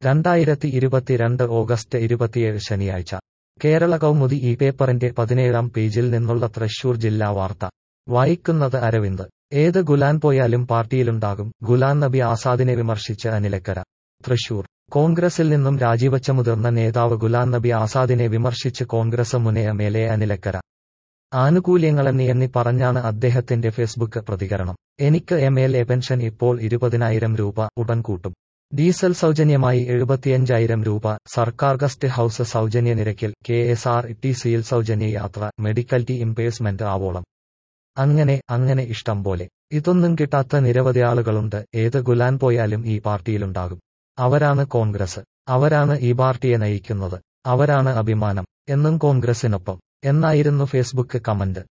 രണ്ടായിരത്തി ഇരുപത്തിരണ്ട് ഓഗസ്റ്റ് ഇരുപത്തിയേഴ് ശനിയാഴ്ച കേരള കൗമുദി ഈ പേപ്പറിന്റെ പതിനേഴാം പേജിൽ നിന്നുള്ള തൃശൂർ ജില്ലാ വാർത്ത വായിക്കുന്നത് അരവിന്ദ് ഏത് ഗുലാൻ പോയാലും പാർട്ടിയിലുണ്ടാകും ഗുലാൻ നബി ആസാദിനെ വിമർശിച്ച് അനിലക്കര തൃശൂർ കോൺഗ്രസിൽ നിന്നും രാജിവച്ച മുതിർന്ന നേതാവ് ഗുലാം നബി ആസാദിനെ വിമർശിച്ച് കോൺഗ്രസ് മുനയ മേലെ അനിലക്കര ആനുകൂല്യങ്ങളെന്നി എണ്ണി പറഞ്ഞാണ് അദ്ദേഹത്തിന്റെ ഫേസ്ബുക്ക് പ്രതികരണം എനിക്ക് എം എൽ എ പെൻഷൻ ഇപ്പോൾ ഇരുപതിനായിരം രൂപ ഉടൻ കൂട്ടും ഡീസൽ സൗജന്യമായി എഴുപത്തിയഞ്ചായിരം രൂപ സർക്കാർ ഗസ്റ്റ് ഹൌസ് സൗജന്യ നിരക്കിൽ കെ എസ് ആർ ടി സിയിൽ സൗജന്യ യാത്ര മെഡിക്കൽ ടി ഇംപേഴ്സ്മെന്റ് ആവോളം അങ്ങനെ അങ്ങനെ ഇഷ്ടം പോലെ ഇതൊന്നും കിട്ടാത്ത നിരവധി ആളുകളുണ്ട് ഏത് ഗുലാൻ പോയാലും ഈ പാർട്ടിയിലുണ്ടാകും അവരാണ് കോൺഗ്രസ് അവരാണ് ഈ പാർട്ടിയെ നയിക്കുന്നത് അവരാണ് അഭിമാനം എന്നും കോൺഗ്രസിനൊപ്പം എന്നായിരുന്നു ഫേസ്ബുക്ക് കമന്റ്